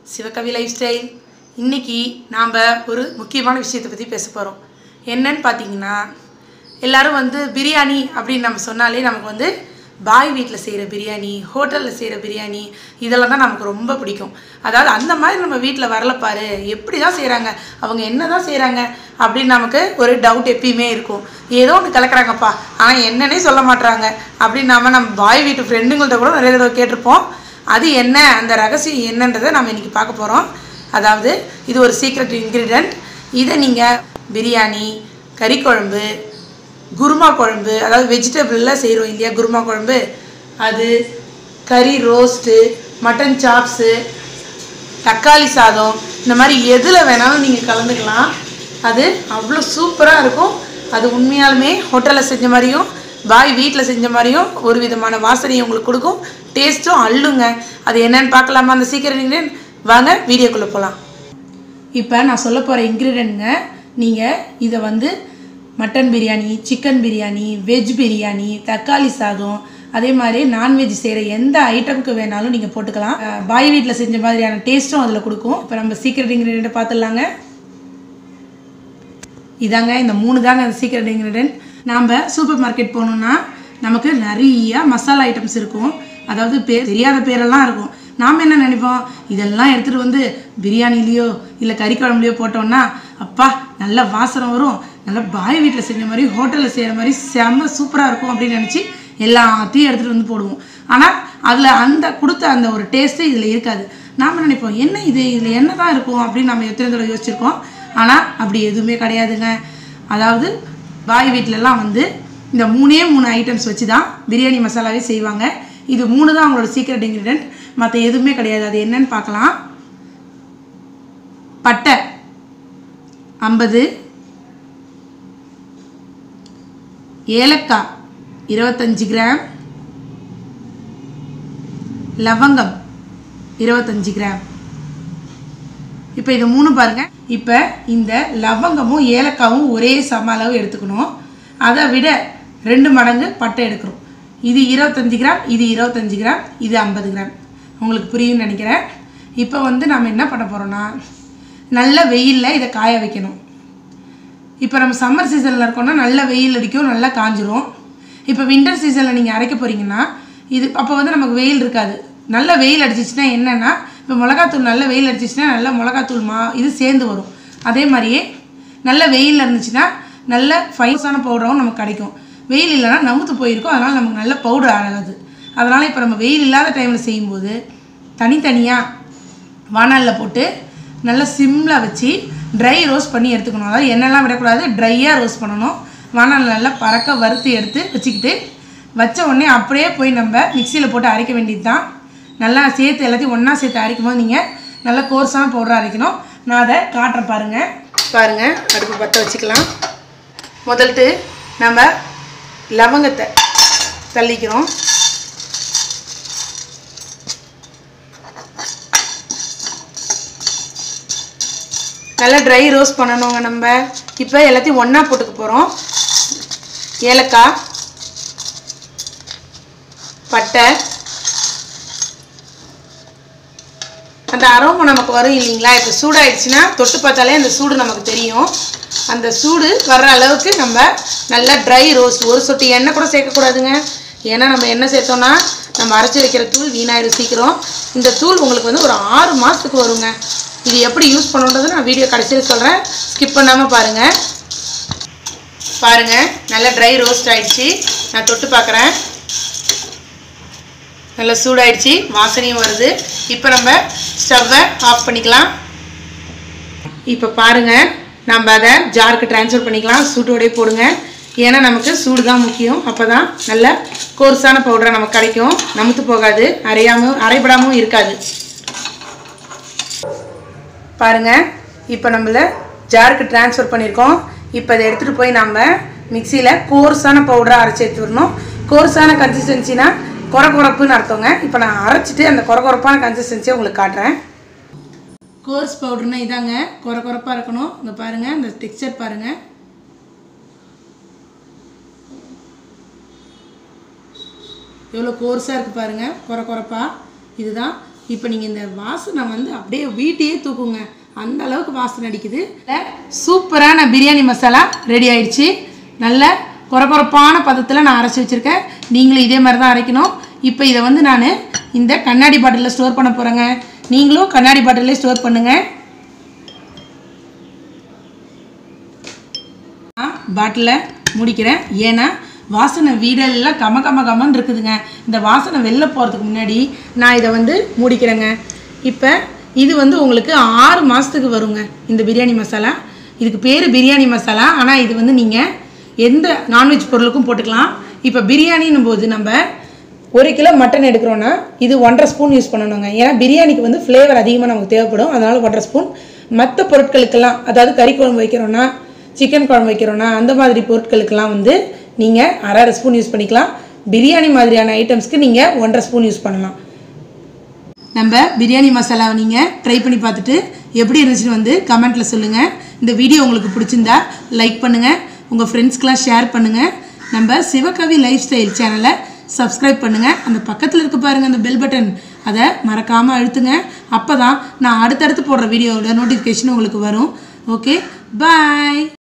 Sivakavi life style இன்றைக்கி நாம் ஒரு முக்கியமான விஷயத்தை பற்றி பேச போகிறோம் என்னன்னு பார்த்தீங்கன்னா எல்லாரும் வந்து பிரியாணி அப்படின்னு நம்ம சொன்னாலே நமக்கு வந்து பாய் வீட்டில் செய்கிற பிரியாணி ஹோட்டலில் செய்கிற பிரியாணி இதெல்லாம் தான் நமக்கு ரொம்ப பிடிக்கும் அதாவது அந்த மாதிரி நம்ம வீட்டில் வரல பாரு எப்படி தான் செய்கிறாங்க அவங்க என்ன தான் செய்கிறாங்க அப்படின்னு நமக்கு ஒரு டவுட் எப்பயுமே இருக்கும் ஏதோ ஒன்று கலக்குறாங்கப்பா ஆனால் என்னன்னே சொல்ல மாட்றாங்க அப்படின்னு நாம நம்ம பாய் வீட்டு ஃப்ரெண்டுங்கள்ட்ட கூட நிறைய தடவை கேட்டிருப்போம் அது என்ன அந்த ரகசியம் என்னன்றதை நம்ம இன்றைக்கி பார்க்க போகிறோம் அதாவது இது ஒரு சீக்ரெட் இன்க்ரீடியன்ட் இதை நீங்கள் பிரியாணி கறி குழம்பு குருமா குழம்பு அதாவது வெஜிடபிளில் செய்கிறோம் இல்லையா குருமா குழம்பு அது கறி ரோஸ்ட்டு மட்டன் சாப்ஸு தக்காளி சாதம் இந்த மாதிரி எதில் வேணாலும் நீங்கள் கலந்துக்கலாம் அது அவ்வளோ சூப்பராக இருக்கும் அது உண்மையாலுமே ஹோட்டலில் செஞ்ச மாதிரியும் பாய் வீட்டில் செஞ்ச மாதிரியும் ஒரு விதமான வாசனையை உங்களுக்கு கொடுக்கும் டேஸ்ட்டும் அள்ளுங்க அது என்னன்னு பார்க்கலாமா அந்த சீக்கிரம் இன்க்ரீடியன்ட் வாங்க வீடியோக்குள்ளே போகலாம் இப்போ நான் சொல்ல போகிற இன்க்ரீடியன்ட்ங்க நீங்கள் இதை வந்து mutton biryani chicken biryani veg biryani தக்காளி சாதம் அதே மாதிரி நான்வெஜ் செய்கிற எந்த ஐட்டமுக்கு வேணாலும் நீங்கள் போட்டுக்கலாம் அஹ் பாய் வீட்டில் செஞ்ச மாதிரியான டேஸ்ட்டும் அதில் கொடுக்கும் இப்போ நம்ம சீக்ரெட் இன்க்ரீடியண்ட்டை பார்த்துடலாங்க இதாங்க இந்த மூணு தாங்க அந்த சீக்ரெட் இன்க்ரீடியன்ட் நாம் சூப்பர் மார்க்கெட் போனோம்னா நமக்கு நிறைய மசாலா ஐட்டம்ஸ் இருக்கும் அதாவது பேர் தெரியாத பேரெல்லாம் இருக்கும் நாம் என்ன நினைப்போம் இதெல்லாம் எடுத்துகிட்டு வந்து பிரியாணிலேயோ இல்லை கறி குழம்புலையோ போட்டோம்னா அப்பா நல்ல வாசனை வரும் நல்ல பாய் வீட்டில் செஞ்ச மாதிரி ஹோட்டலில் செய்கிற மாதிரி செம்ம சூப்பராக இருக்கும் அப்படின்னு நினச்சி எல்லாத்தையும் எடுத்துகிட்டு வந்து போடுவோம் ஆனால் அதில் அந்த கொடுத்த அந்த ஒரு டேஸ்ட்டு இதில் இருக்காது நாம் நினைப்போம் என்ன இது இதில் என்ன தான் இருக்கும் அப்படின்னு நம்ம எத்தனை தடவை யோசிச்சிருக்கோம் ஆனால் அப்படி எதுவுமே கிடையாதுங்க அதாவது பாய் வீட்டிலலாம் வந்து இந்த மூணே மூணு ஐட்டம்ஸ் வச்சு தான் பிரியாணி மசாலாவே செய்வாங்க இது மூணு தான் அவங்களோட சீக்ரெட் இன்க்ரீடியன்ட் மற்ற எதுவுமே கிடையாது அது என்னன்னு பார்க்கலாம் பட்டை ஐம்பது ஏலக்காய் இருபத்தஞ்சி கிராம் லவங்கம் இருபத்தஞ்சி கிராம் இப்போ இது மூணு பாருங்க இப்போ இந்த லவங்கமும் ஏலக்காவும் ஒரே சம அளவு எடுத்துக்கணும் அதை விட ரெண்டு மடங்கு பட்டை எடுக்கிறோம் இது இருபத்தஞ்சி கிராம் இது இருபத்தஞ்சி கிராம் இது ஐம்பது கிராம் உங்களுக்கு புரியும்னு நினைக்கிறேன் இப்போ வந்து நம்ம என்ன பண்ண போகிறோம்னா நல்ல வெயிலில் இதை காய வைக்கணும் இப்போ நம்ம சம்மர் சீசனில் இருக்கோம்னா நல்ல வெயில் அடிக்கும் நல்லா காஞ்சிரும் இப்போ வின்டர் சீசனில் நீங்கள் அரைக்க போகிறீங்கன்னா இது அப்போ வந்து நமக்கு வெயில் இருக்காது நல்ல வெயில் அடிச்சிச்சுன்னா என்னென்னா இப்போ மிளகாத்தூள் நல்ல வெயில் அடிச்சிச்சுன்னா நல்ல மிளகாத்தூள் மா இது சேர்ந்து வரும் அதே மாதிரியே நல்ல வெயில் இருந்துச்சுன்னா நல்ல ஃபைன்ஸான பவுடரும் நமக்கு கிடைக்கும் வெயில் இல்லைன்னா நமுத்து போயிருக்கும் அதனால் நமக்கு நல்ல பவுடர் ஆகாது அதனால் இப்போ நம்ம வெயில் இல்லாத டைமில் செய்யும்போது தனித்தனியாக வானலில் போட்டு நல்லா சிம்மில் வச்சு ட்ரை ரோஸ்ட் பண்ணி எடுத்துக்கணும் அதாவது எண்ணெய்லாம் விடக்கூடாது ட்ரையாக ரோஸ்ட் பண்ணணும் வானலில் நல்லா பறக்க வறுத்து எடுத்து வச்சுக்கிட்டு வச்ச உடனே அப்படியே போய் நம்ம மிக்சியில் போட்டு அரைக்க வேண்டியது தான் நல்லா சேர்த்து எல்லாத்தையும் ஒன்றா சேர்த்து அரைக்கும் போது நீங்கள் நல்லா கோர்ஸான பவுடராக அரைக்கணும் நான் அதை காட்டுறேன் பாருங்கள் பாருங்கள் அடுப்பு பற்ற வச்சுக்கலாம் முதல்ட்டு நம்ம லவங்கத்தை தள்ளிக்கிறோம் நல்லா ட்ரை ரோஸ்ட் பண்ணணுங்க நம்ம இப்போ எல்லாத்தையும் ஒன்றா போட்டுக்க போகிறோம் ஏலக்காய் பட்டை அந்த அரோமா நமக்கு வரும் இல்லைங்களா இப்போ சூடாயிடுச்சுன்னா தொட்டு பார்த்தாலே அந்த சூடு நமக்கு தெரியும் அந்த சூடு வர்ற அளவுக்கு நம்ம நல்லா ட்ரை ரோஸ்ட் ஒரு சொட்டு எண்ணெய் கூட சேர்க்கக்கூடாதுங்க ஏன்னா நம்ம எண்ணெய் சேர்த்தோம்னா நம்ம அரைச்சி வைக்கிற தூள் வீணாயிடும் சீக்கிரம் இந்த தூள் உங்களுக்கு வந்து ஒரு ஆறு மாதத்துக்கு வருங்க இது எப்படி யூஸ் பண்ணுன்றது நான் வீடியோ கடைசியில் சொல்கிறேன் ஸ்கிப் பண்ணாமல் பாருங்கள் பாருங்கள் நல்லா ட்ரை ரோஸ்ட் ஆயிடுச்சு நான் தொட்டு பார்க்குறேன் நல்லா சூடாயிடுச்சு வாசனையும் வருது இப்போ நம்ம ஸ்டவ்வை ஆஃப் பண்ணிக்கலாம் இப்போ பாருங்கள் நம்ம அதை ஜாருக்கு ட்ரான்ஸ்ஃபர் பண்ணிக்கலாம் சூட்டோடே போடுங்க ஏன்னா நமக்கு சூடு தான் முக்கியம் அப்போ தான் நல்ல கோர்ஸான பவுடராக நமக்கு கிடைக்கும் நமுத்து போகாது அரையாமல் அரைபடாமல் இருக்காது பாருங்கள் இப்போ நம்மள ஜாருக்கு ட்ரான்ஸ்ஃபர் பண்ணியிருக்கோம் இப்போ இதை எடுத்துகிட்டு போய் நம்ம மிக்சியில் கோர்ஸான பவுடராக அரைச்சி எடுத்துடணும் கோர்ஸான கன்சிஸ்டன்சினா குறை குறைப்புன்னு அர்த்தங்க இப்போ நான் அரைச்சிட்டு அந்த குறை குறைப்பான கன்சிஸ்டன்சியை உங்களுக்கு காட்டுறேன் கோர்ஸ் பவுடர்னா இதாங்க குறை குறைப்பாக இருக்கணும் இங்கே பாருங்கள் இந்த டெக்ஸ்சர் பாருங்கள் எவ்வளோ கோர்ஸாக இருக்குது பாருங்கள் குறை குறைப்பா இதுதான் இப்போ நீங்கள் இந்த வாசனை வந்து அப்படியே வீட்டையே தூக்குங்க அந்த அளவுக்கு வாசனை அடிக்குது சூப்பரான பிரியாணி மசாலா ரெடி ஆயிடுச்சு நல்ல குறகுறப்பான பதத்தில் நான் அரைச்சி வச்சுருக்கேன் நீங்களும் இதே மாதிரி தான் அரைக்கணும் இப்போ இதை வந்து நான் இந்த கண்ணாடி பாட்டிலில் ஸ்டோர் பண்ண போகிறேங்க நீங்களும் கண்ணாடி பாட்டிலே ஸ்டோர் பண்ணுங்கள் பாட்டிலை முடிக்கிறேன் ஏன்னா வாசனை வீடெல்லாம் கம கம கமன்னு இருக்குதுங்க இந்த வாசனை வெளில போகிறதுக்கு முன்னாடி நான் இதை வந்து மூடிக்கிறேங்க இப்போ இது வந்து உங்களுக்கு ஆறு மாதத்துக்கு வருங்க இந்த பிரியாணி மசாலா இதுக்கு பேர் பிரியாணி மசாலா ஆனால் இது வந்து நீங்கள் எந்த நான்வெஜ் பொருளுக்கும் போட்டுக்கலாம் இப்போ பிரியாணின்னும் போது நம்ம ஒரு கிலோ மட்டன் எடுக்கிறோன்னா இது ஒன்றரை ஸ்பூன் யூஸ் பண்ணணுங்க ஏன்னா பிரியாணிக்கு வந்து ஃப்ளேவர் அதிகமாக நமக்கு தேவைப்படும் அதனால் ஒன்றரை ஸ்பூன் மற்ற பொருட்களுக்கெல்லாம் அதாவது கறி குழம்பு வைக்கிறோன்னா சிக்கன் குழம்பு வைக்கிறோன்னா அந்த மாதிரி பொருட்களுக்கெல்லாம் வந்து நீங்கள் அரை அரை ஸ்பூன் யூஸ் பண்ணிக்கலாம் பிரியாணி மாதிரியான ஐட்டம்ஸ்க்கு நீங்கள் ஒன்றரை ஸ்பூன் யூஸ் பண்ணலாம் நம்ம பிரியாணி மசாலாவை நீங்கள் ட்ரை பண்ணி பார்த்துட்டு எப்படி இருந்துச்சுன்னு வந்து கமெண்ட்டில் சொல்லுங்கள் இந்த வீடியோ உங்களுக்கு பிடிச்சிருந்தா லைக் பண்ணுங்கள் உங்கள் ஃப்ரெண்ட்ஸ்க்கெலாம் ஷேர் பண்ணுங்கள் நம்ம சிவகவி லைஃப் ஸ்டைல் சேனலை சப்ஸ்கிரைப் பண்ணுங்கள் அந்த பக்கத்தில் இருக்க பாருங்கள் அந்த பெல் பட்டன் அதை மறக்காமல் அழுத்துங்க அப்போ தான் நான் அடுத்தடுத்து போடுற வீடியோவோட நோட்டிஃபிகேஷன் உங்களுக்கு வரும் ஓகே பாய்